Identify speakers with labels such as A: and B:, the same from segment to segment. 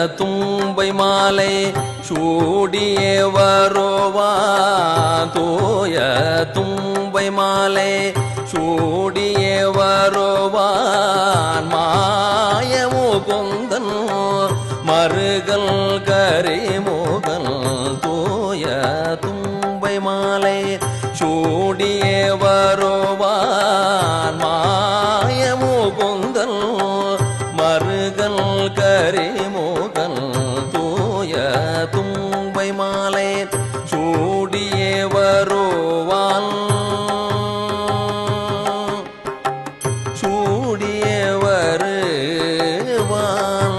A: தும்பை மாலை சூடியே வருவான் தூய தும்பை மாலை சூடியே வருவான் மாயமு கொந்தன் மருகல் கரிமுகல் தூய தும்பை மாலை சூடியே வருவான் மாயமு கொந்தல் மருகல் கரிமுகல் தூய தும்பை மாலை சூடியே வருவான் சூடியே வருவான்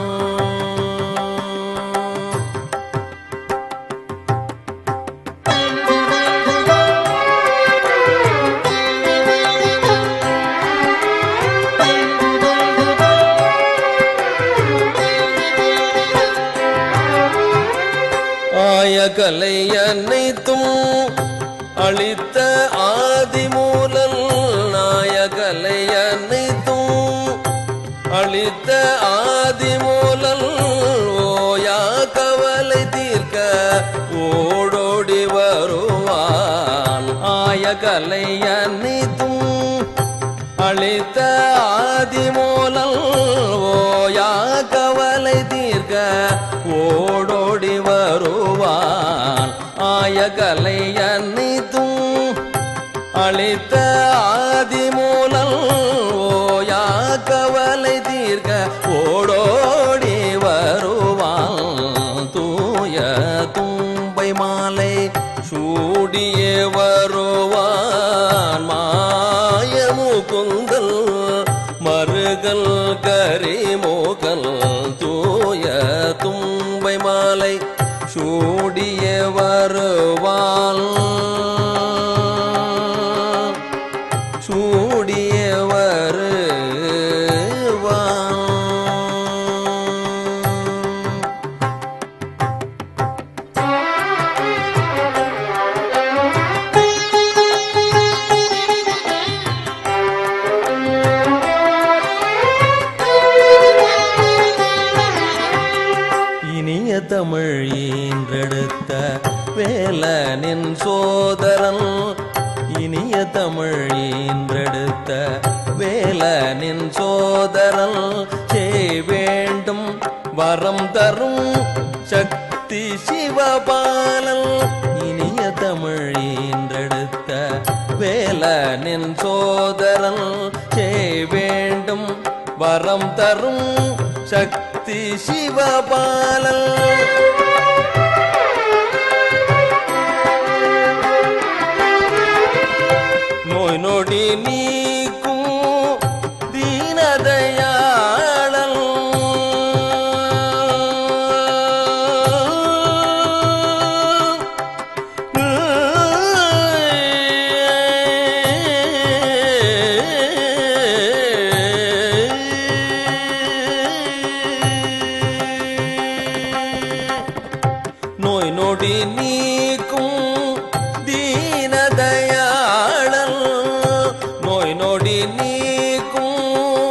A: ஆய கலை அனைத்தும் அளித்த ஆதிமூலன் நாயகலை அனைத்தும் அளித்த ஆதிமூலன் ஓயா கவலை தீர்க்க ஓடோடி வருவான் ஆய கலை அனைத்தும் அளித்த ஆதிமூலல் ஓயா கவலை தீர்க்க ஓடோடி வருவான் ஆய கலை அனைத்தும் அளித்த ஆதிமூலல் ஓயா கவலை தீர்க்க ஓடோடி வருவான் தூய தும்பை மாலை சூடியே வருவான் மாயமு குந்தல் மருகல் கரிமோகல் தூய தும்பை மாலை சூடியே வருவான் சூடியே வருவான் இனிய தமிழ் ஈன்றெடுத்த வேலனின் சோதரன் இனிய தமிழ் ஈன்றெடுத்த வேலனின் சோதரன் செய் வேண்டும் வரம் தரும் சக்தி சிவபாலன் இனிய தமிழ் ஈன்றெடுத்த வேலனின் சோதரன் செய் வேண்டும் வரம் தரும் சக்தி சிவபாலன் நோய் நொடி நீக்கும் தீனதயாளன் நோய் நொடி நீக்கும் தீனதயாளன் நோய் நொடி நீக்கும்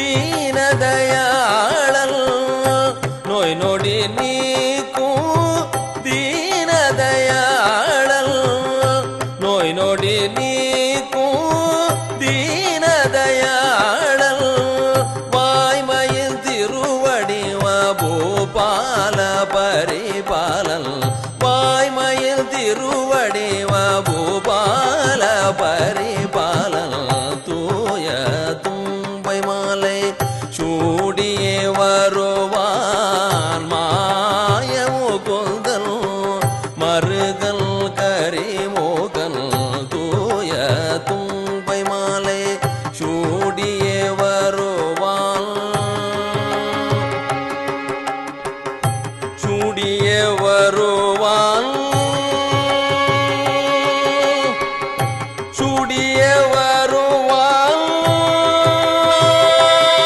A: தீனதயாளன் நோய் நொடி நீக்கும் தீனதயாளன் நோய் நொடி நீக்கும் தீனதயாளன் வாய்மையில் திருவடிவ பூபால பரிபாலன் வாய்மையில் திருவடிவ பூபால பரிபாலன் தூய தும்பை மாலை சூடியே வருவான் மாயமு கொந்தல் மருகல் கரிமோகல் தூய தும்பை மாலை சூடியே வருவான் சூடியே வருவான் சூடியே வருவான்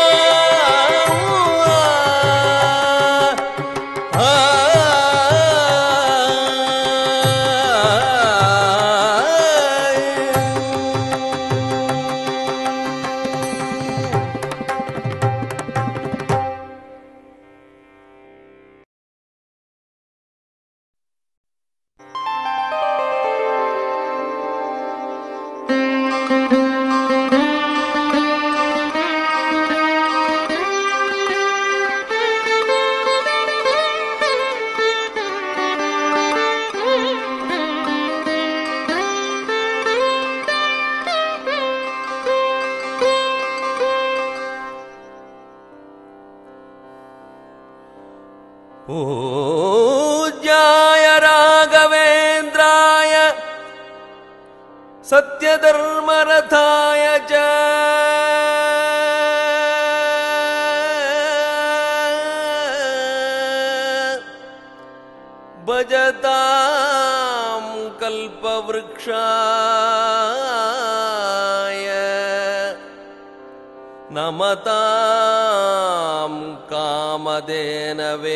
A: पूज्याय राघवेन्द्राय सत्यधर्मरथाय च भजतां कल्पवृक्षाय नमतां कामधेनवे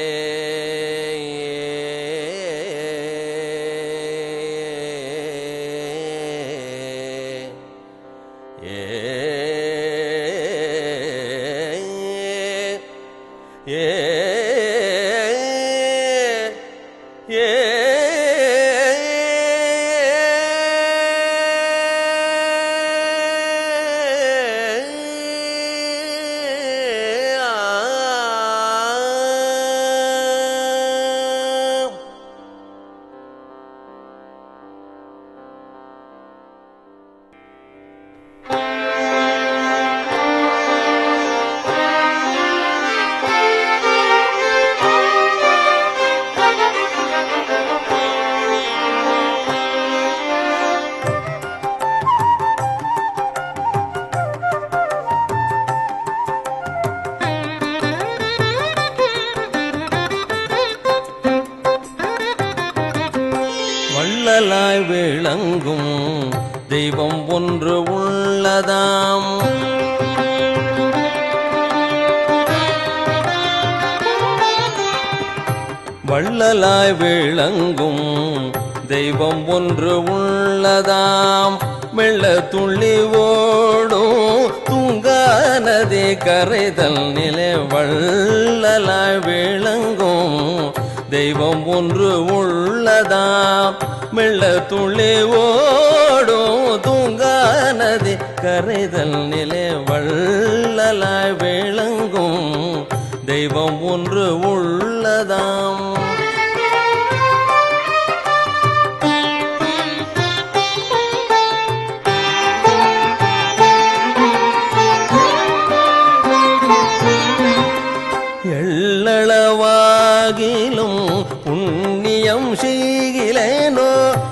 A: வள்ளலாய் விளங்கும் தெய்வம் ஒன்று உள்ளதாம் வள்ளலாய் விளங்கும் தெய்வம் ஒன்று உள்ளதாம் மெல்ல துள்ளி ஓடும் துங்கா நதி கரைதல் நிலை வள்ளலாய் விளங்கும் தெய்வம் ஒன்று உள்ளதாம் மெல்ல துள்ளி ஓடும் துங்கா நதி கரைதல் நிலை வள்ளலாய் விளங்கும் தெய்வம் ஒன்று உள்ளதாம் எள்ளளவாகிலும் புண்ணியம் செய்கிலேனோ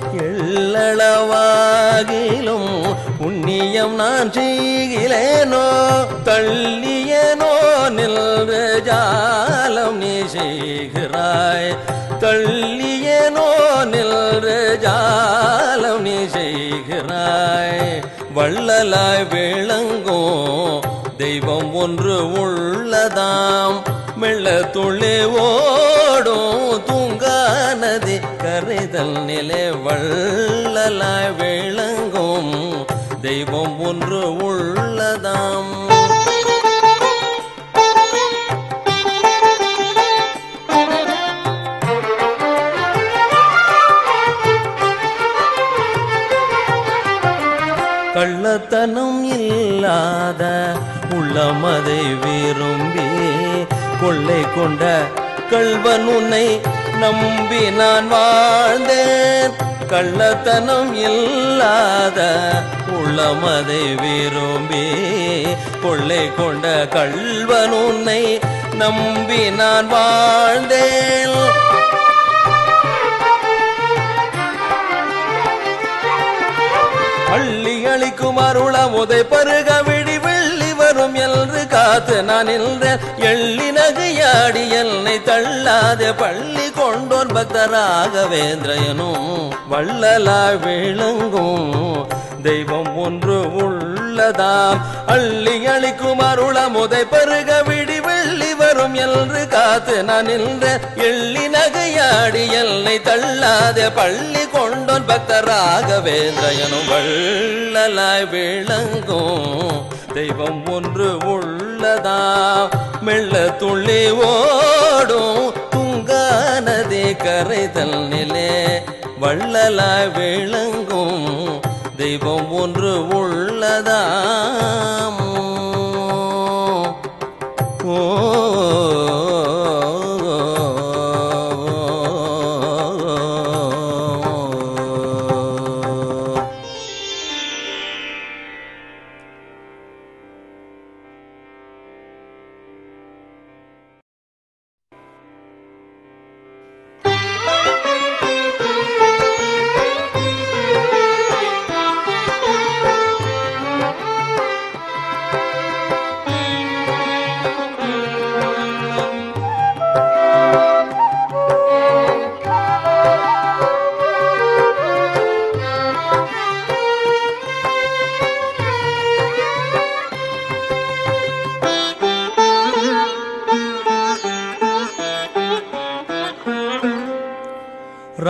A: எள்ளளவாகிலும் புண்ணியம் நான் செய்கிலேனோ தள்ளியனோ நின்று ஜாலம் நீ செய்கிறாய் தள்ளியனோ நின்று ஜாலம் நீ செய்கிறாய் வள்ளலாய் விளங்கும் தெய்வம் ஒன்று உள்ளதாம் மெல்ல துள்ளி ஓடும் தூங்கா நதி கரைதல் நிலை வள்ளலாய் விளங்கும் தெய்வம் ஒன்று உள்ளதாம் கள்ளத்தனம் இல்லாத உள்ளமதை விரும்பி கொள்ளை கொண்ட கள்வன் உன்னை நம்பி நான் வாழ்ந்தேன் கள்ளத்தனம் இல்லாத உள்ளமதை விரும்பி கொள்ளை கொண்ட கள்வன் உன்னை நம்பி நான் வாழ்ந்தேன் பள்ளி அளிக்கும் அருளமுதை பருக விடி வெள்ளி வரும் என்று காத்து நான் நின்றேன் எள்ளி நகையாடி என்னை தள்ளாத பள்ளி கொண்டோன் பக்தராகவேந்திரனும் வள்ளலாய் விளங்கும் தெய்வம் ஒன்று உள்ளதாம் அள்ளி அளிக்கும் அருளமுதை பருக விடி வெள்ளி வரும் என்று காத்து நான் நின்றேன் எள்ளி நகையாடி என்னை தள்ளாத பள்ளி கொண்டோன் பக்தராகவேந்திரனும் வள்ளலாய் விளங்கும் தெய்வம் ஒன்று உள்ளதா மெல்ல துள்ளி ஓடும் துங்கா நதி கரைதல் நிலே வள்ளலாய் விளங்கும் தெய்வம் ஒன்று உள்ளதாம் ஓ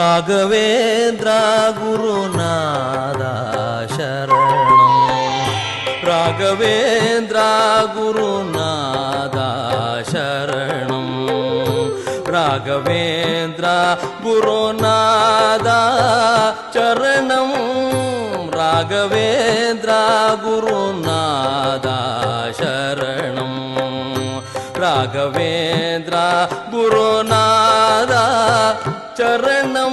A: ರಾಘವೇಂದ್ರ ಗುರುನಾದ ಶರಣಂ ರಾಘವೇಂದ್ರ ಗುರುನಾದ ಶರಣಂ ರಾಘವೇಂದ್ರ ಗುರುನಾದ ಚರಣಂ ರಾಘವೇಂದ್ರ ಗುರುನಾದ ಶರಣಂ ರಾಘವೇಂದ್ರ ಗುರುನಾದ ಚರಣಂ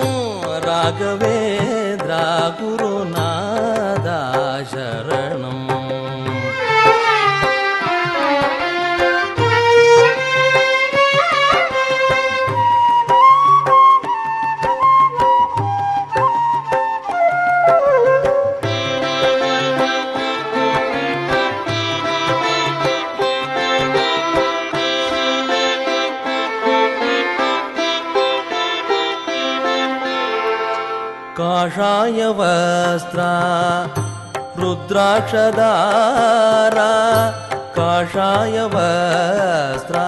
A: ರಾಘವೇಂದ್ರ ಗುರುನಾದ ಶರಣಂ ಕಾಷಾಯ ವಸ್ತ್ರ ರುದ್ರಾಕ್ಷದಾರ ಕಾಷಾಯ ವಸ್ತ್ರ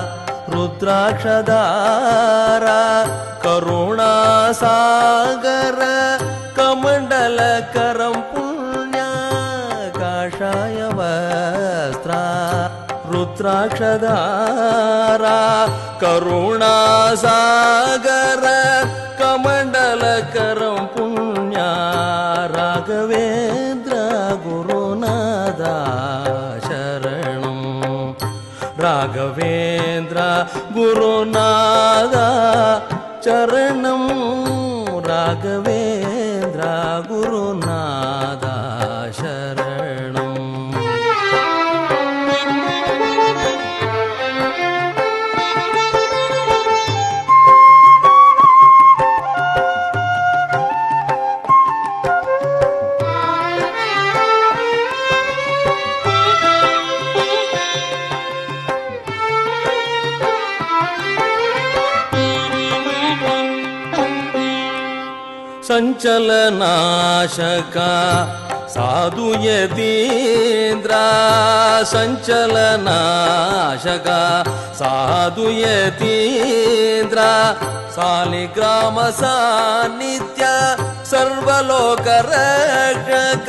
A: ರುದ್ರಾಕ್ಷದಾರ ಕರುಣಾಸಾಗರ ಕಮಂಡಲ ಕರಂ ಪುಣ್ಯ ಕಾಷಾಯ ವಸ್ತ್ರ ರುದ್ರಾಕ್ಷದಾರ ಕರುಣಾಸಾಗರ ಕಮಂಡಲಕರಂ ಪುಣ್ಯ ರಾಘವೇಂದ್ರ ಗುರುನಾದ ಶರಣಂ ರಾಘವೇಂದ್ರ ಗುರುನಾದ ಚರಣಂ ರಾಘವೇಂದ್ರ ಗುರುನಾದ ಶರಣಂ ಸಂಚಲನಾಶಕ ಸಾಧು ಯತೀಂದ್ರ ಸಂಚಲನಾಶಕ ಸಾಧು ಯತೀಂದ್ರ ಸಾಲಿಗ್ರಾಮ ಸಾನ್ನಿಧ್ಯ ಸರ್ವಲೋಕ ರಕ್ಷಕ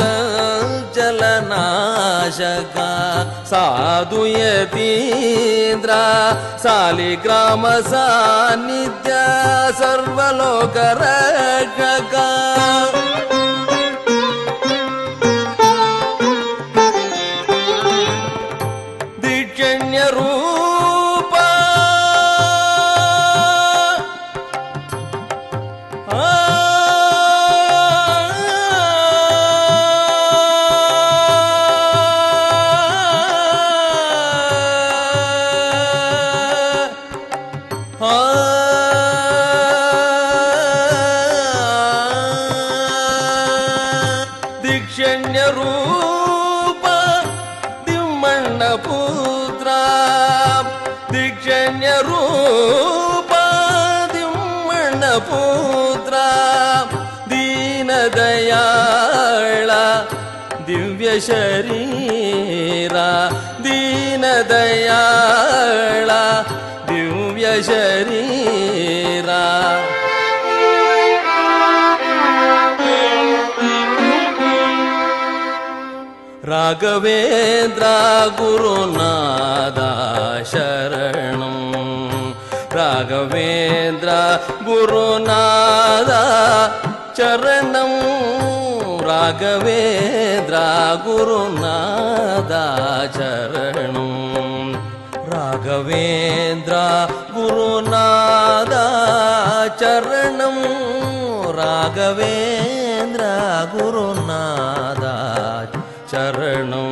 A: ಸಂಚಲನಾಶಕ ಸಾಧು ಯತೀಂದ್ರ ಸಾಲಿಗ್ರಾಮ ಸಾನ್ನಿಧ್ಯ ಸರ್ವಲೋಕ ರಕ್ಷಕ ದಿಕ್ಷಣ್ಯ ರೂಪ ಆ ದಿಕ್ಷಣ್ಯ ರೂಪ ದಿಮ್ಮಣ್ಣ ಪುತ್ರ ದಿಕ್ಷಣ್ಯ ರೂಪ ದಿಮ್ಮಣ್ಣ ಪುತ್ರ ದೀನ ದಯಾಳ ದಿವ್ಯ ಶರೀರ ದೀನ ದಯಾಳ ದಿವ್ಯ ಶರೀರ ರಾಘವೇಂದ್ರ ಗುರುನಾದ ಶರಣಂ ರಾಘವೇಂದ್ರ ಗುರುನಾದ ಚರಣಂ ರಾಘವೇಂದ್ರ ಗುರುನಾದ ಚರಣಂ ರಾಘವೇಂದ್ರ ಗುರುನಾದ ಚರಣಂ ರಾಘವೇಂದ್ರ ಗುರುನಾದ ಚರಣೋ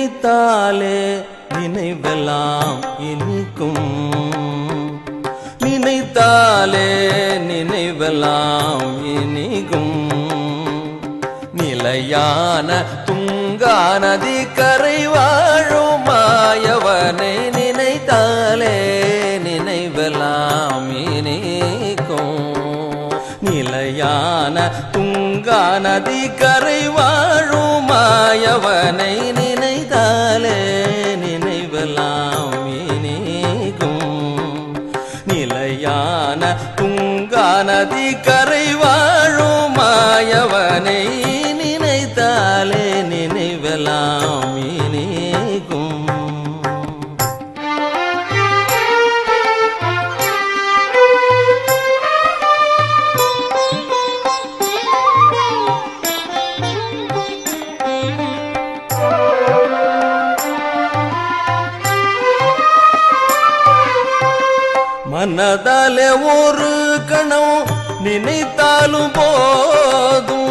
A: நினைத்தாலே நினைவெல்லாம் இனிக்கும் நினைத்தாலே நினைவெல்லாம் இனிக்கும் நிலையான துங்கா நதி கரை வாழும் மாயவனை நினைத்தாலே நினைவெல்லாம் இனிக்கும் நிலையான துங்கா நதி கரை வாழும் மாயவனை நினைத்தாலே நினைவெல்லாம் இனிக்கும் நிலையான துங்கா நதி கரை வாழும் மாயவனை நினைத்தாலே நினைவெல்லாம் இனிக்கும் மனதாலே ஒரு கணம் நினைத்தாலும் போதும்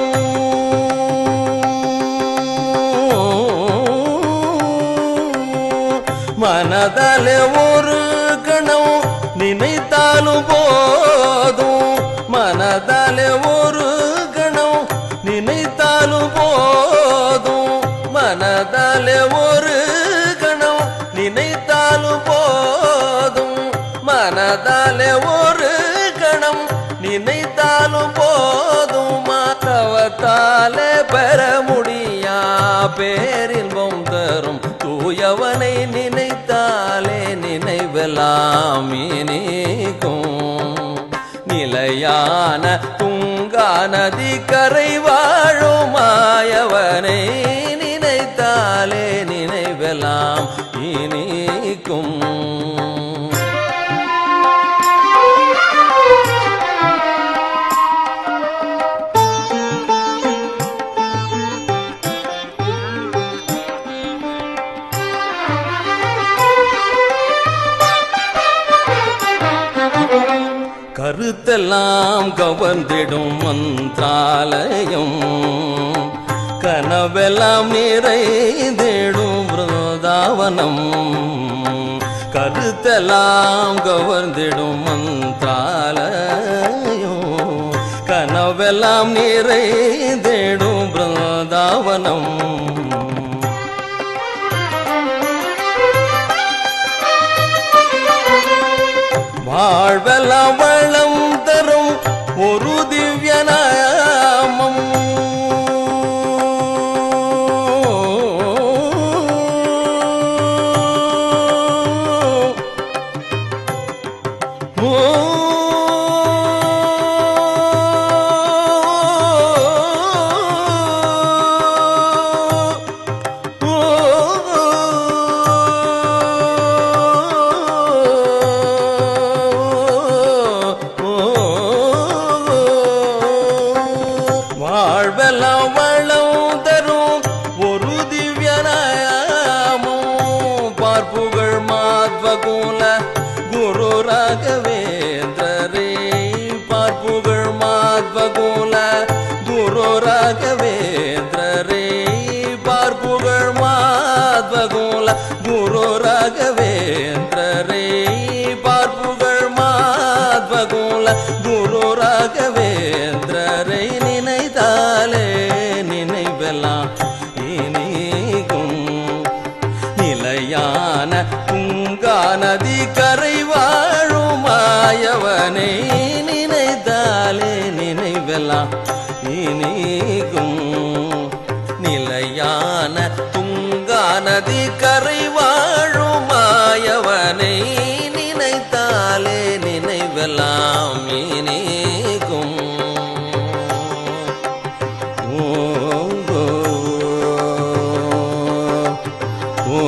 A: மனதாலே ஒரு கணம் நினைத்தாலும் போதும் மனதாலே ஒரு கணம் நினைத்தாலும் போதும் மனதாலே ஒரு கணம் நினைத்தாலும் போதும் மனதாலே ஒரு கணம் நினைத்தாலும் போதும் மாற்றவத்தாலே பெற முடியா பேரின்பம் தரும் தூயவனை நினைத்தாலே நினைவெல்லாம் இனிக்கும் நிலையான துங்கா நதி கரை வாழும் மாயவனை நினைத்தாலே நினைவெல்லாம் இனிக்கும் கருத்தெல்லாம் கவர்ந்திடும் மந்திராலயம் கனவெல்லாம் நிறைந்திடும் பிருந்தாவனம் கருத்தெல்லாம் கவர்ந்திடும் மந்திராலயம் கனவெல்லாம் நிறைந்திடும் பிருந்தாவனம் வாழ்வெல்லாம் வளம் தரும் ஒரு திவ்ய நாமம் ஓ வாழ்வெல்லாம் வளம் தரும் ஒரு திவ்ய நாமம் பார்ப்புகள் மாத்வகுல குரு ராகவேந்திரரே பார்ப்புகள் மாத்வகுல குரு ராகவேந்திரரே பார்ப்புகள் மாத்வகுல குரு ராகவேந்திரரே பார்ப்புகள் மாத்வகுல குரு ராகவேந்திரரை நினைத்தாலே நினைவெல்லாம் இனிகும் நிலையான துங்கா நதி கரை வாழும் மாயவனை நினைத்தாலே நினைவெல்லாம் இனிகும் நிலையான துங்கா நதி கரை வாழும் மாயவனை நினைத்தாலே நினைவெல்லாம் இனிகும் ஓ ஓ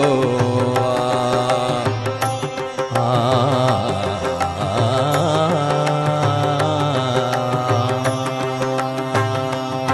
A: ஆ ஆ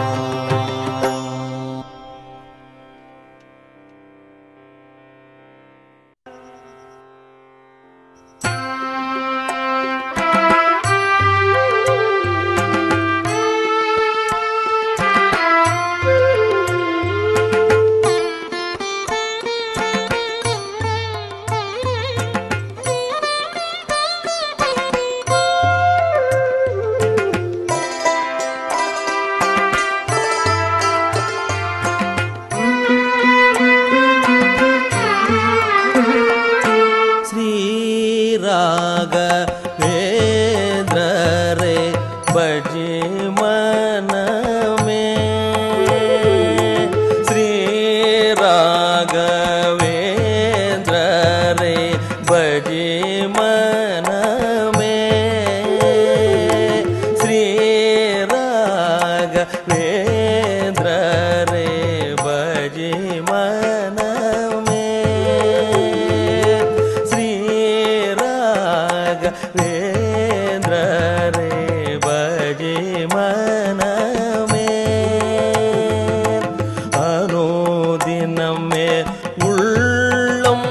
A: உள்ளம்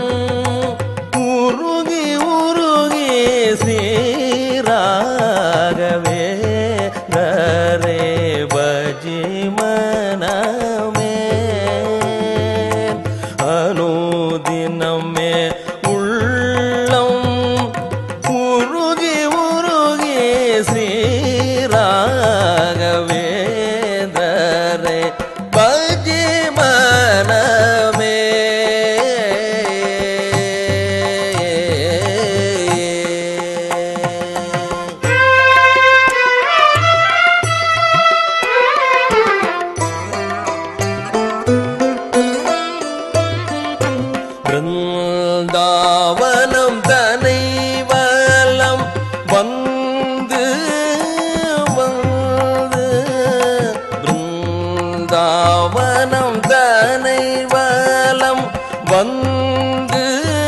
A: உருகி உருகி சீராகவே ரரே பஜி மனமே அனுதினமே உள்ளம் உருகி உருகி சீராகவே ரரே பஜி மனமே பிருந்தாவனம் தனை வலம் வந்து வந்து பிருந்தாவனம் தனை வலம் வந்து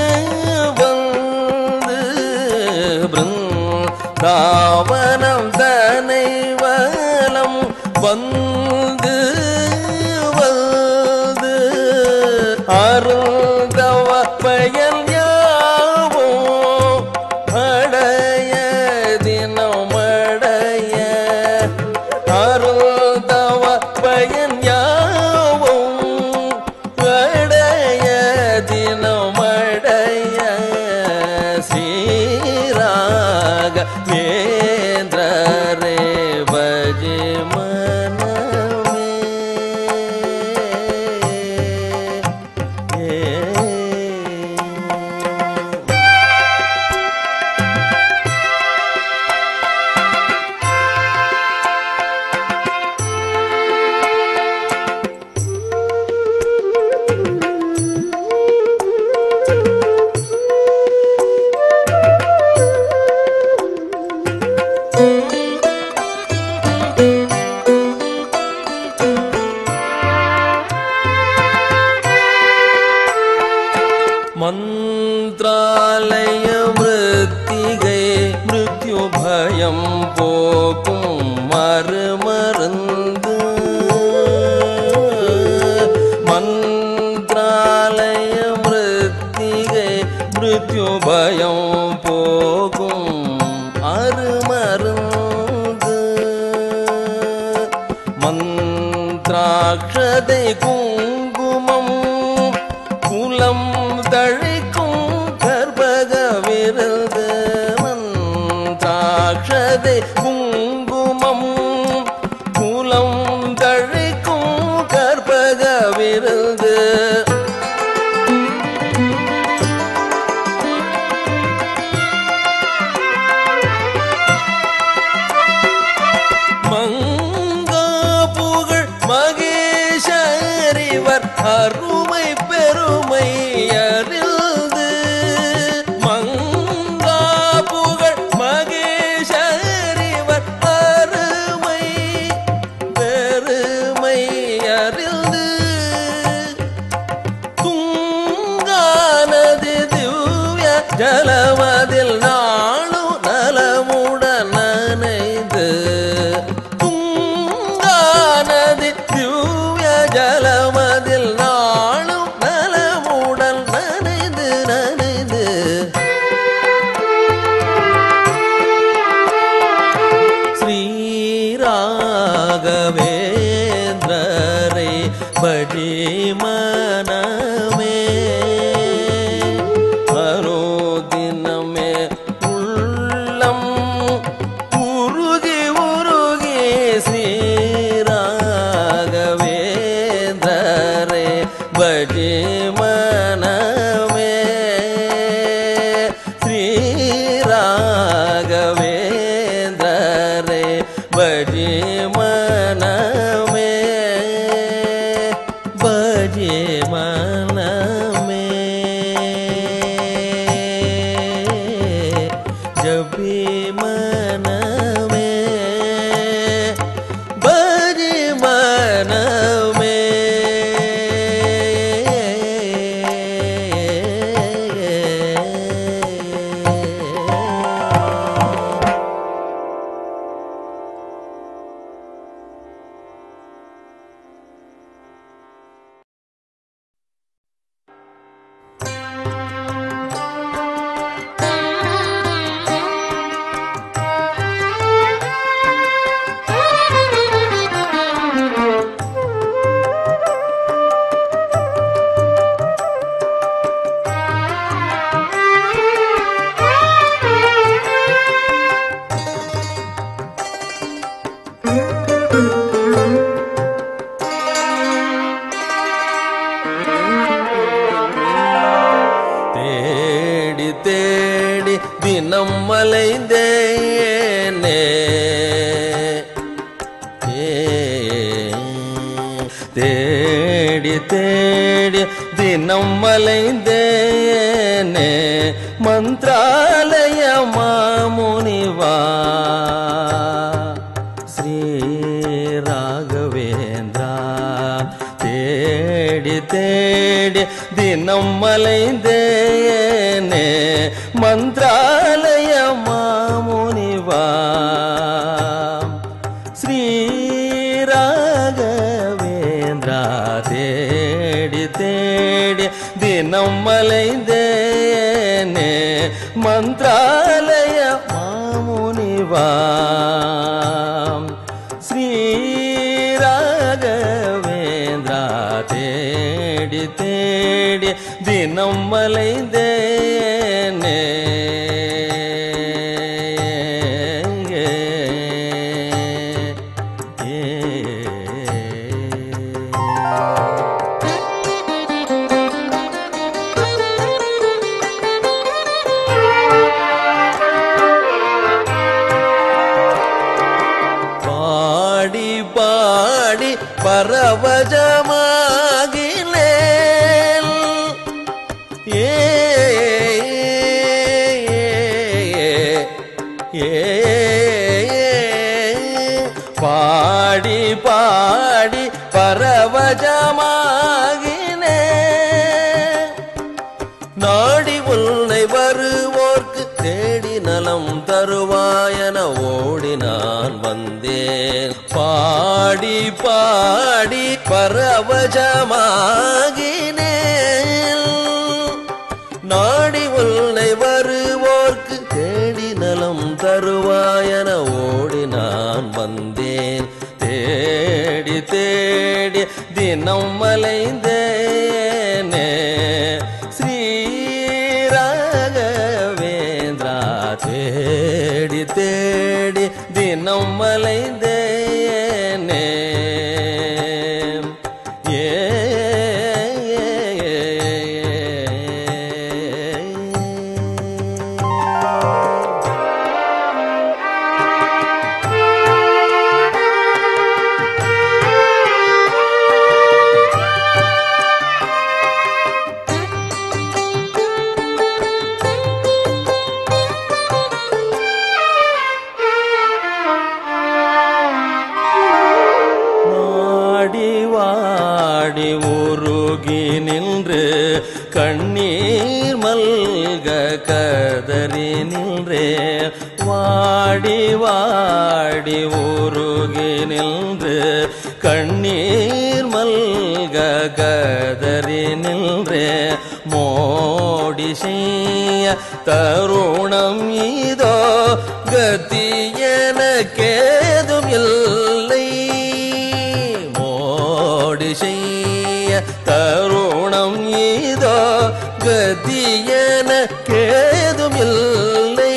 A: வந்து பிருந்தாவனம் தனை வலம் வந்து வந்து அருந்தவ பயன் யாவோ அடைய தினமடைய அருந்தவ பயன் யாவும் அடைய தினமடைய சீராக வேந்திரரே பஜி மனமே ஏ மந்திராலய மிருத்திகை மிருத்யு பயம் போக்கும் மறுமருந்து மந்திராலய மிருத்திகை மிருத்யு பயம் போக்கும் அருமருந்து மந்திராட்சதை குங்குமம் குலம் தழைக்கும் கர்ப்பக விருது மந்திராட்சதை குங்குமம் குலம் தழைக்கும் கர்ப்பக விருது மங்கா புகழ் மகேஷரிவர் அருமை பெருமை அறிந்து மங்கா புகழ் மகேஷரிவர் அருமை பெருமை அறிந்து துங்கானது திவ்ய ஜலமதில் நாளும் நலமுடன் நனைந்து துங்கானது திவ்ய ஜலமதில் நாளும் நலமுடன் நனைந்து நனைந்து ஸ்ரீராகவேந்திரரை படி மனமே அரோதினமே உள்ளம் உருகி உருகி ஸ்ரீராகவேந்திரரை படி மனமே ஸ்ரீராகவேந்திரரை பஜி மனமே பஜி மனமே ஜபி மனமே பஜி மனமே தினம் மலைந்தேனே ஏ, தேடி தேடி தினம் மலைந்தேனே மந்திராலய மாமுனிவா ஸ்ரீ ராகவேந்திரா தேடி தேடி தினம் மலைந்தேனே மந்திராலய மாமுனிவா ஸ்ரீ ராகவேந்திரா தேடி தேடி தினம் மலைந்தேனே மந்திராலய மாமுனிவா ஸ்ரீ ராகவேந்திரா தேடி தேடி தினம் மலைந்தேனே பாடி பாடி பரவஜமாகினேன் ஏ ஏ, ஏ, பாடி பாடி பரவஜமாகினேன் நாடி உன்னை வருவோர்க்கு தேடி நலம் தருவாயன ஓடி நான் வந்தேன் பாடி பாடி பரவஜமாகினேன் நாடி உன்னை வருவோர்க்கு தேடி நலம் தருவாயன ஓடி நான் வந்தேன் தேடி தேடி தினம் மலைந்தேனே ஸ்ரீ ராகவேந்திரா தேடி தேடி தினம் மலைந்தேனே ஏ வாடி வாடி உருகி நின்று கண்ணீர் மல்க கதறி நின்றே வாடி வாடி உருகி நின்று கண்ணீர் மல்க கதறி நின்றே மோடி செய்ய தருணம் இதோ கதி எனக்கேதும் இல்லை மோடி செய்ய தருணம் இதோ கதி எனக்கேதும் இல்லை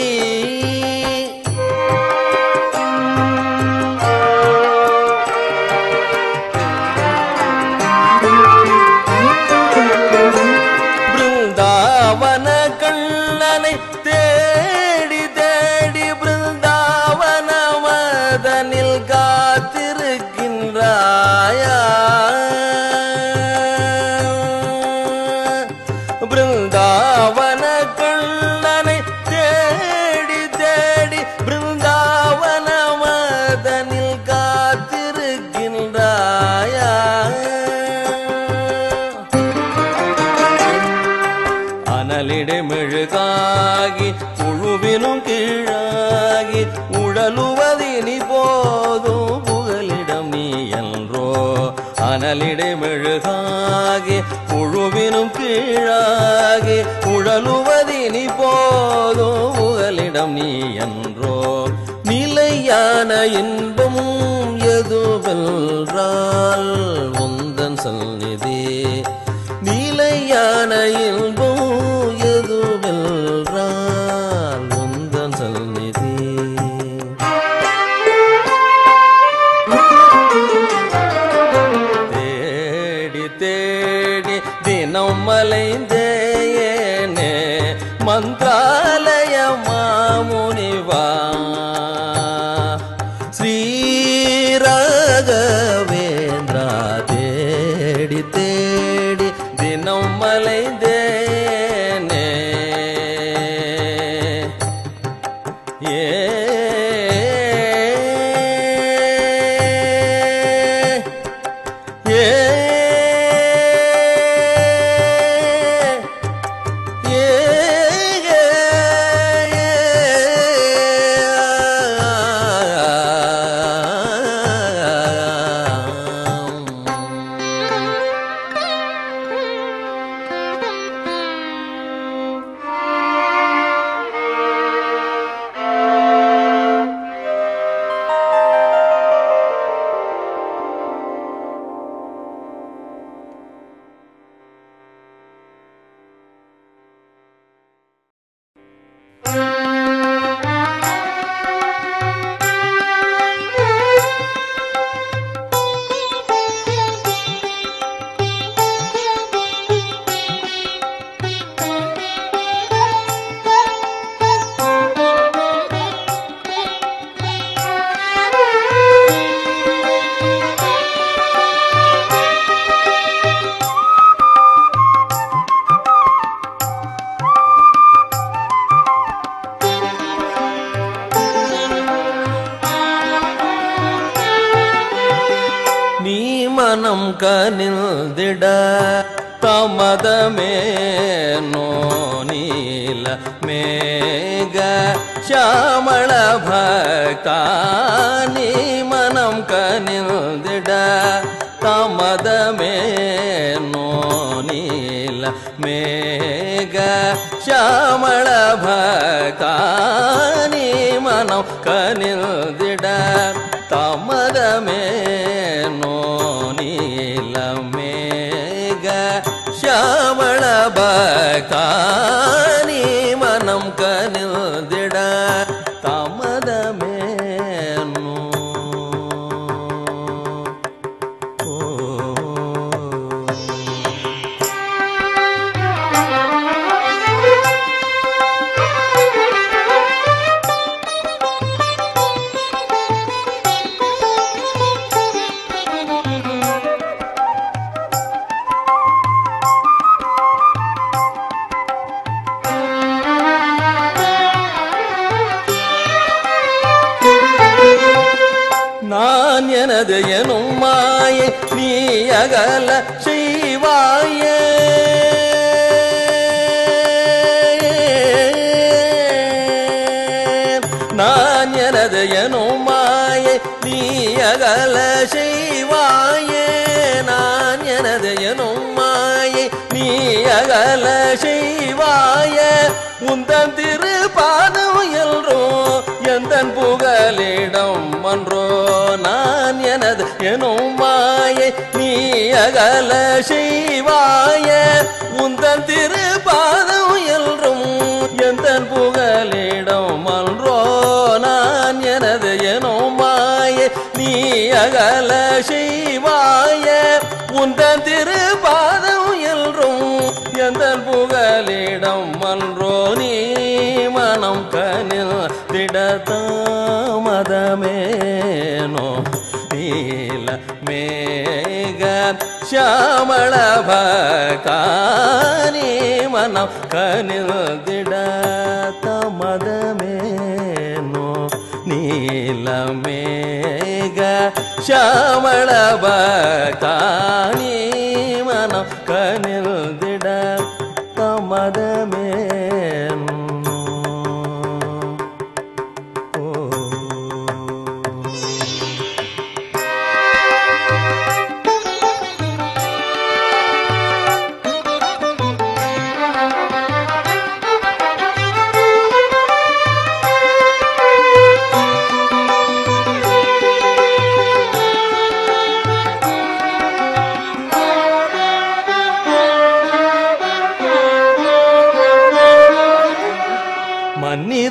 A: பிருந்தாவன கண்ணனை தேடி தேடி பிருந்தாவன மதனில் காத்திருக்கின்றாயா பிருந்தாவன கண்ணனை தேடி தேடி பிருந்தாவன மதனில் காத்திருக்கின்றாயா அனலிடை மெழுகாகி புழுவினும் கீழாகி உழலுவதினி போதும் புகலிடம் நீ என்றோ அனலிடை மெழுகாகி புழுவினும் கீழாகி உழலுவதினி போதும் புகலிடம் நீ என்றோ நிலையான இன்பமும் எதுவென்றால் உந்தன் சந்நிதி நிலையான இன்பம் எதுவென்றால் உந்தன் சந்நிதி தேடி தேடி தினம் மலைந்தேனே மந்திராலயமா முனிவா ஸ்ரீராகவேந்திரா தேடி தேடி தினம் மலைந்தேனே ஏ ஏ ஏ நீ மனம் கனில்திட தமதமேனோ நீல மேக ஷாமள பக்தா நீ மனம் கனில்திட தமதமேனோ நீல மேக ஷாமள பக்தா நீ மனம் கனில்திட தமதமேனோ நீலமேக ஷாமள பகானி மனம் கனில்திட தமதமேனோ ஓ நான் எனது எனும் மாயை நீ அகல செய்வாய நான் எனது எனும் மாயை நீ அகல செய்வாயே நான் எனது எனும் மாயை நீ அகல செய்வாய உந்தன் திரு பாதம் எல்றோ எந்தன் புகலிடம் மன்றோ நான் எனது எனும் மாயை நீ அகல செய்வாய உந்தன் திரு பாதம் எல்றும் எந்தன் புகலிடம் மன்றோ நான் எனது எனும் மாயை நீ அகல செய்வாய உந்தன் திரு பாதம் எல்றும் எந்தன் புகலிடம் மன்றோ நீ மனம் கனில் திடதாமதமேனோ நீல மேக ஷாமள பகானி மனம் கனில் திடதமதமேனோ நீல மேக ஷாமள பகானி மனம் கனில் திட தமதமேனோ ஓ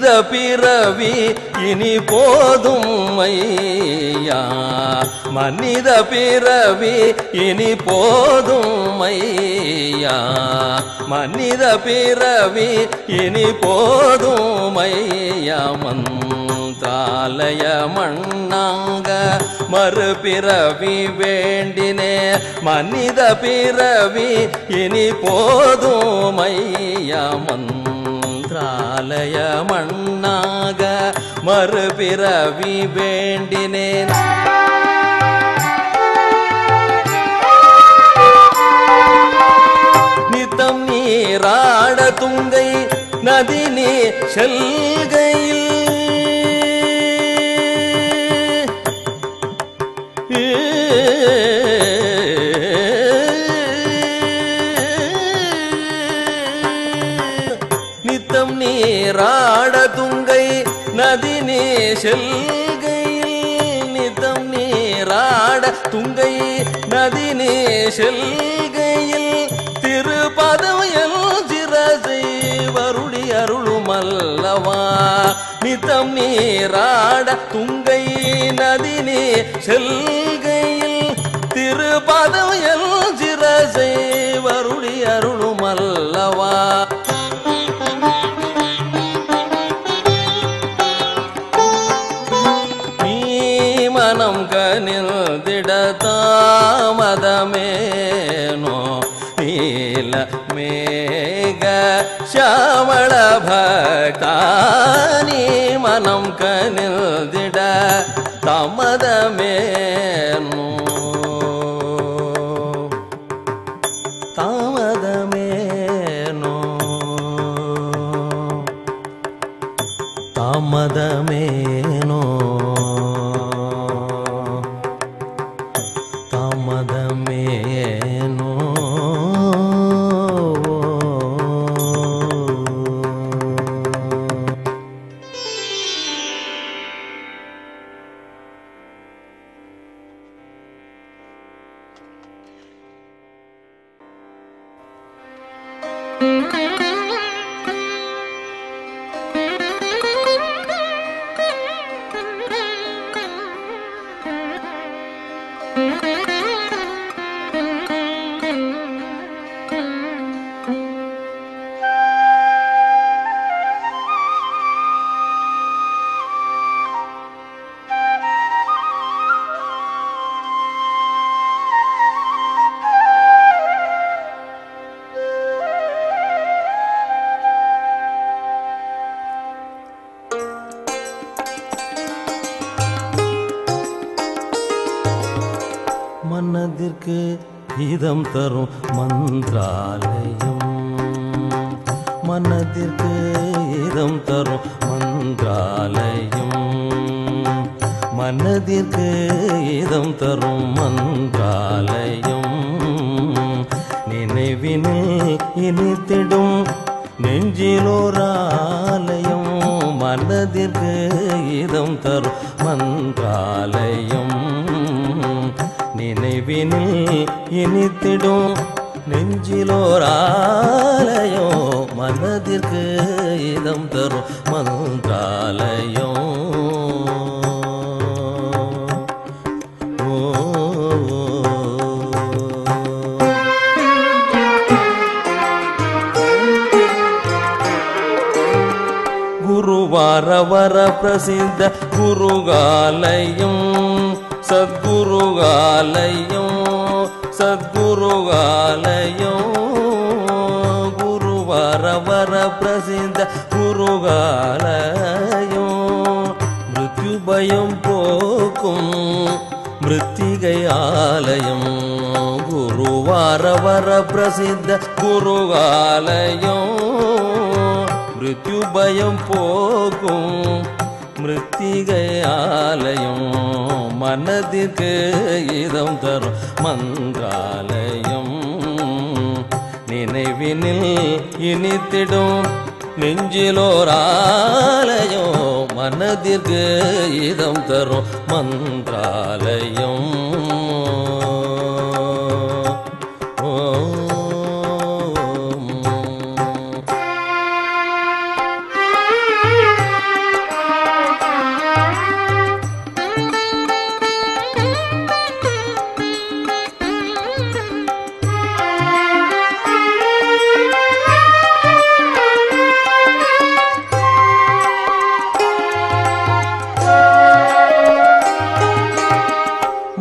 A: பிறவி இனி போதும் ஐயா மனித பிறவி இனி போதும் ஐயா மனித பிறவி இனி போதும் ஐயா மந்தாலய மண்ணாங்க மறுபிறவி வேண்டினே மனித பிறவி இனி போதும் ஐயா மந்திராலய மண்ணாக மறுபிறவி வேண்டினேன் நித்தம் நீராட துங்கை நதி நீ செல்கையில் நித்தம் நீராட துங்கை நதி நீ செல்கையில் நித்தம் நீராட துங்கை நதி நீ செல்கையில் திருப்பதம் எல் சிரசை வருளி அருளுமல்லவா நித்தம் நீராட துங்கை நதி நீ செல்கையில் திருப்பதம் எல் சிரசை வருளி அருளுமல்லவா நீ மனம் கனில் திடதாமதமேனோ நீல மேக ஷாமள பக்தா நீ மனம் கனில் திட தாமதமேனோ தாமதமேனோ தாமதமேனோ தாமதமேனோ மனதிற்கு இதம் தரும் மந்திராலயம் மனதிற்கு இதம் தரும் மந்திராலயம் மனதிற்கு இதம் தரும் மந்திராலயம் நினைவினில் இனித்திடும் நெஞ்சிலோராலயம் மனதிற்கு இதம் தரும் மந்திராலயம் நினைவினில் இனித்திடும் நெஞ்சிலோராலயம் மனதிற்கு இதம் தரும் மந்திராலயம் ஓ குருவாரவர பிரசித்த குருகாலயம் சத்குருகாலயம் சத்குருகாலயம் குருவாரவர பிரசித்த குருகாலயம் மிருத்யு பயம் போக்கும் மிருத்திகை ஆலயம் குருவாரவர பிரசித்த குருகாலயம் மிருத்யுபயம் போகும் மிருத்திகை ஆலயம் மனதிற்கு இதம் தரும் மந்திராலயம் நினைவினில் இனித்திடும் நெஞ்சிலோராலயம் மனதிற்கு இதம் தரும் மந்திராலயம் ஓம்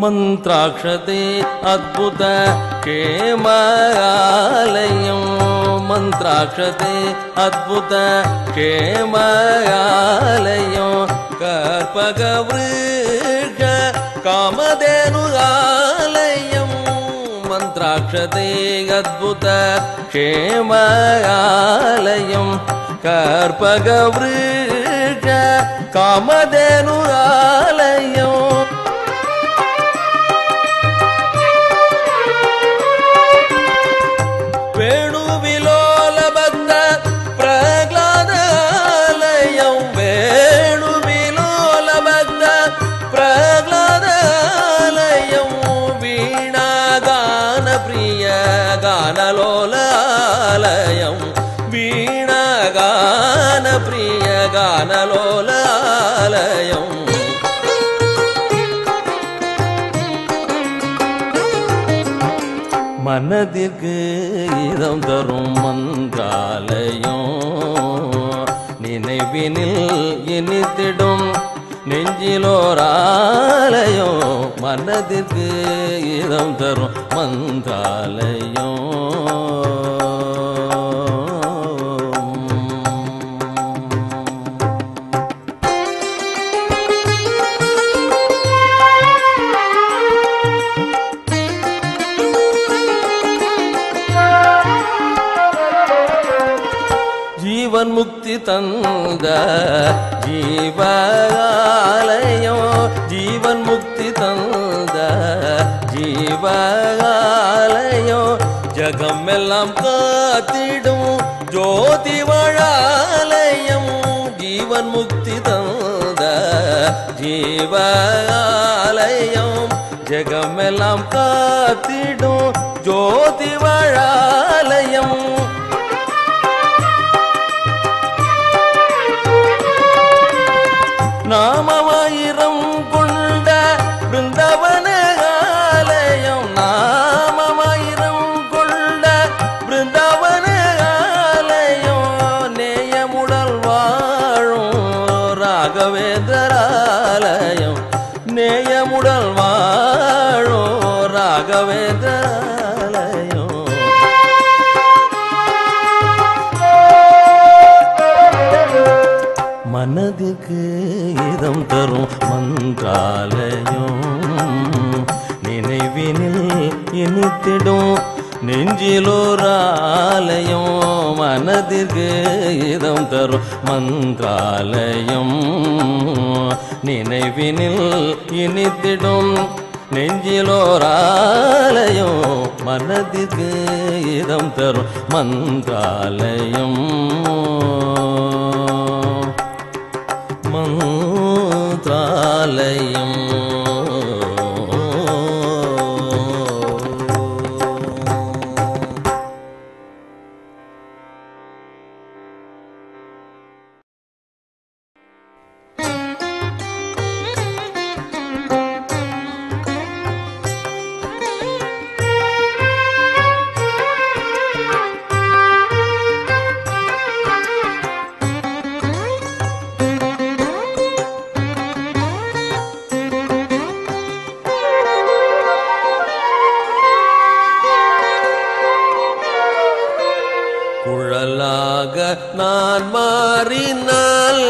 A: மந்த்ராட்சதே அத்புத கேமயாலயம் மந்த்ராட்சதே அத்புத கேமயாலயம் கற்பக விருஷ காமதேனு ஆலயம் மந்த்ராட்சதே அத்புத கேமயாலயம் கற்பக விருஷ காமதேனு ஆலயம் வேணுவிலோலபத்த பிரகலாதாலயம் வேணுவிலோலபத்த பிரகலாதாலயம் வீணாகான பிரிய கானலோலாலயம் வீணாகான பிரிய கானலோலாலயம் மனதிற்கு இதம் தரும் மன்றாலயம் நினைவினில் இனித்திடும் நெஞ்சிலோராலயம் மனதிற்கு இதம் தரும் மன்றாலயம் ஜீவன் முக்தி தந்த ஜீவாலயம் ஜீவன் முக்தி தந்த ஜீவாலயம் ஜகமெல்லாம் காத்திடும் ஜோதி வாழாலயம் ஜீவன் முக்தி தந்த ஜீவாலயம் ஜகமெல்லாம் காத்திடும் ஜோதி வாழாலயம் நாமமாயிரம் கொண்ட பிருந்தவன ஆலயம் நாமமாயிரம் கொண்ட பிருந்தவன ஆலயம் நேயமுடல் வாழும் ராகவேந்திராலயம் நேயமுடல் வாழும் ராகவேந்திராலயம் மனதுக்கு இதம் தரும் மன்றாலயம் நினைவினில் இனித்திடும் நெஞ்சிலோராலயம் மனதிற்கு இதம் தரும் மன்றாலயம் நினைவினில் இனித்திடும் நெஞ்சிலோராலயம் மனதிற்கு இதம் தரும் மன்றாலயம் மந்திராலயம் குழலாக நான் மாறினால்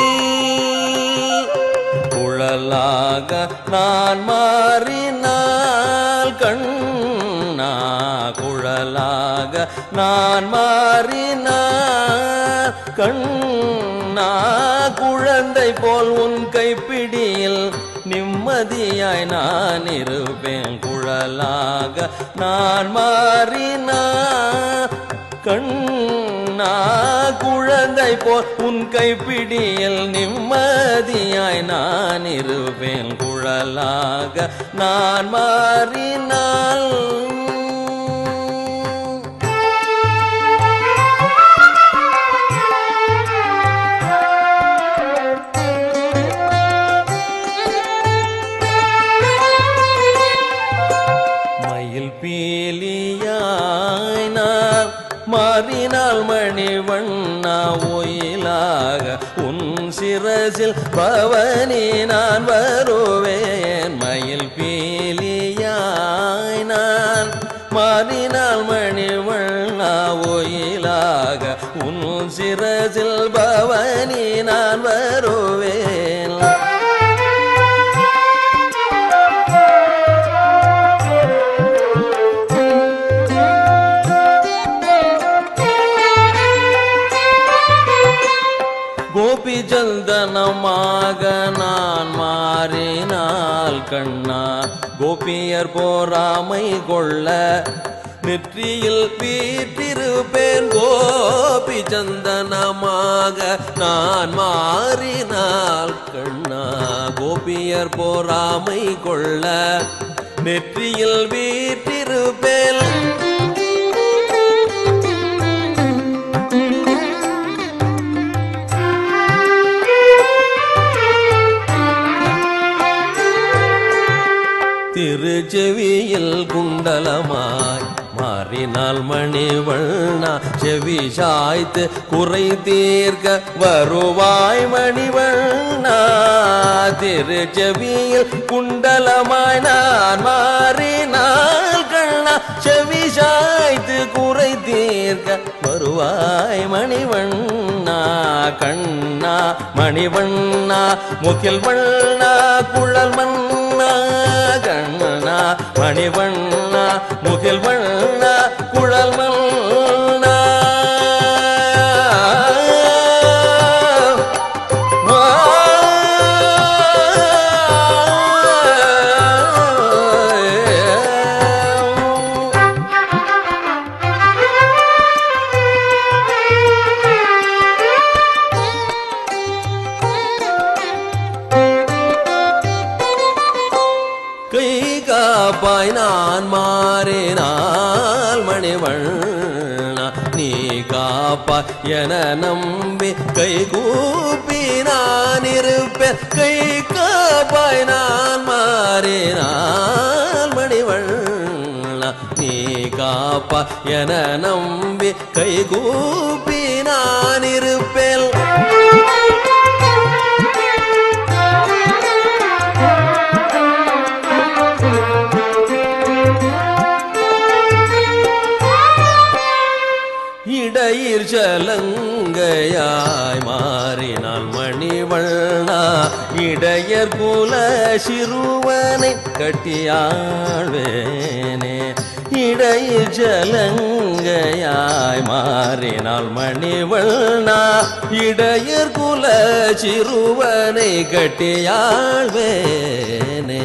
A: குழலாக நான் மாறினால் கண்ணா குழலாக நான் மாறினால் கண்ணா குழந்தை போல் உன் கைப்பிடியில் நிம்மதியாய் நான் இருப்பேன் குழலாக நான் மாறினான் கண்ணா குழந்தை போல் உன் கைப்பிடியில் நிம்மதியாய் நான் இருப்பேன் குழலாக நான் மாறினால் மயில் பீலியாய் நான் மாறினால் மணிவண்ணா ஒயிலாக உன் சிரசில் பவனி நான் வருவேன் மயில் பீலியாய் மாறினால் மணிவண்ணா ஒயிலாக உன் சிரசில் பவனி நான் வருவேன் கோபி சந்தனமாக நான் மாறினால் கண்ணா கோபியர் போராமை கொள்ள நெற்றியில் வீற்றிருப்பேன் கோபி சந்தனமாக நான் மாறினால் கண்ணா கோபியர் போராமை கொள்ள நெற்றியில் வீற்றிருப்பேன் திருச்செவியில் குண்டலமாய் மாறினால் மணிவண்ணா செவி சாய்த்து குறை தீர்க்க வருவாய் மணிவண்ணா திருச்செவியில் குண்டலமாய் நான் மாறினால் கண்ணா செவி சாய்த்து குறை தீர்க்க வருவாய் மணிவண்ணா கண்ணா மணிவண்ணா முகில் வண்ணா குழல் மண்ணா கண்ணா மணிவண்ணா முகில் வண்ணா குழல் மண்ணா கை காப்பாய் நான் மாறினால் மணிவண்ணா நீ காப்பாய் என நம்பி கை கூப்பி நான் இருப்பேன் கை காப்பாய் நான் மாறினால் மணிவண்ணா நீ காப்பாய் என நம்பி கை கூப்பி நான் இருப்பேன் இடையிற் சலங்கையாய் மாறினால் மணிவண்ணா இடையர் குல சிறுவனை கட்டியாழ்வேனே இடையிற் சலங்கையாய் மாறினால் மணிவண்ணா இடையர் குல சிறுவனை கட்டியாழ்வேனே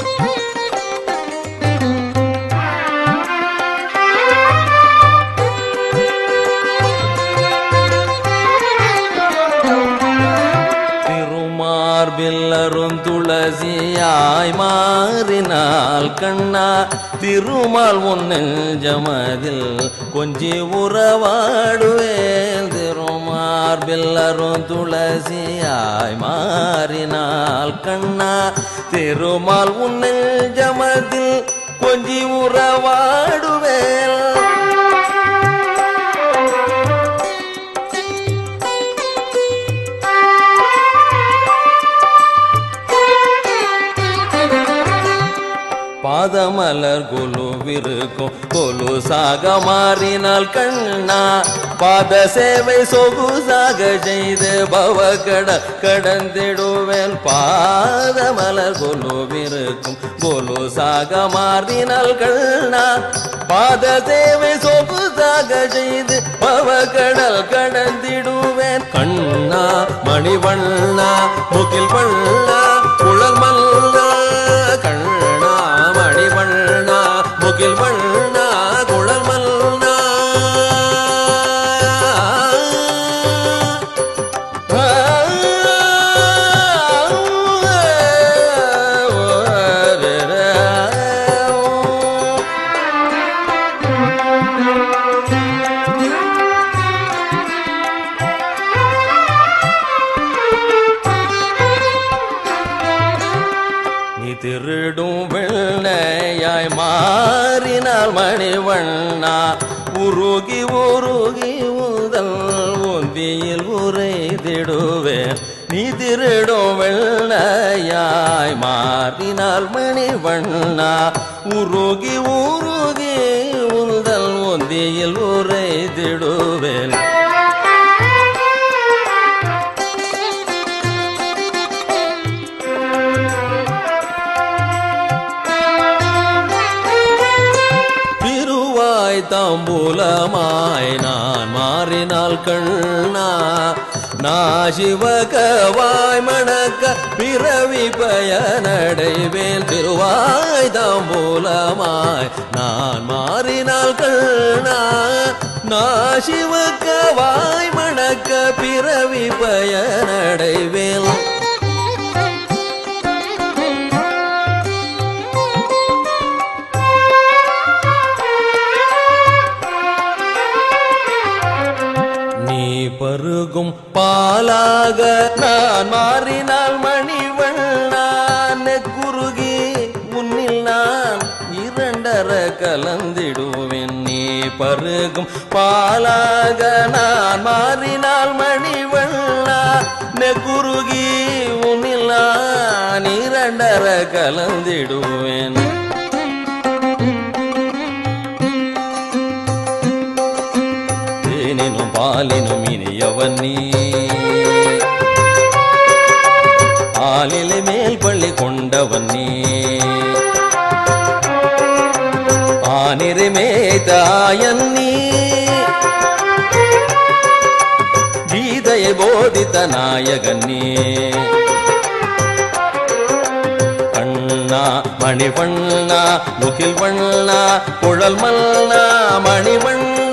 A: திருமார்பில் அரும் துளசியாய் மாறினால் கண்ணா திருமால் உன்னெல் ஜமதில் கொஞ்சி உறவாடுவேன் திருமார்பில் அரும் துளசியாய் மாறினால் கண்ணா திருமால் உன்னெல் ஜமதில் கொஞ்சி உறவாடுவேன் பாதமலர் கொலுவிருக்கும் கொலுசாக மாறினால் கண்ணா பாத சேவை சொகுசாக செய்து பவ கட கடந்திடுவேன் பாதமலர் கொலுவிருக்கும் கொலுசாக மாறினால் கண்ணா பாத சேவை சொகுசாக செய்து பவ கடல் கடந்திடுவேன் கண்ணா மணிவண்ணா முகில் வண்ணா குழல் மல்லா கண்ணா மணிவண்ணா முகில் வண்ணா குழல் மல்லா நீ திருடும் வெள்ளையாய் மாறினால் மணிவண்ணா உருகி உருகி உதல் உந்தியில் உரைதிடுவேன் நீ திருடும் வெள்ளையாய் மாறினால் மணிவண்ணா உருகி உருகி உந்தியில் உரைதிடுவேன் திருவாய் தாம்பூலமாய் நான் மாறினால் கண்ணா நான் சிவகவாய் மணக்க பிறவி பயனடைவேன் திருவாய் தாம்பூலமாய் நான் மாறினால் கண்ணா நான் சிவகவாய் மணக்க பிறவி பயனடைவேன் நீ பருகும் பாலாக நான் மாறினால் மணிவண்ணான் குருகி உன்னில் நான் இரண்டர கலந்திடுவேன் நீ பருகும் பாலாக நான் மாறினால் மணிவண்ணா குருகி உன்னில் நான் இரண்டர கலந்திடுவேன் தேனினும் பாலினும் இனியவன் நீ ஆளிலை மேல் பள்ளி கொண்டவன் நீ ஆனிரை மேய்தாயன் நீ கீதையை போதித்த நாயகன் நீ கண்ணா மணிவண்ணா முகில் வண்ணா குழல் மல்லா மணிவண்ணா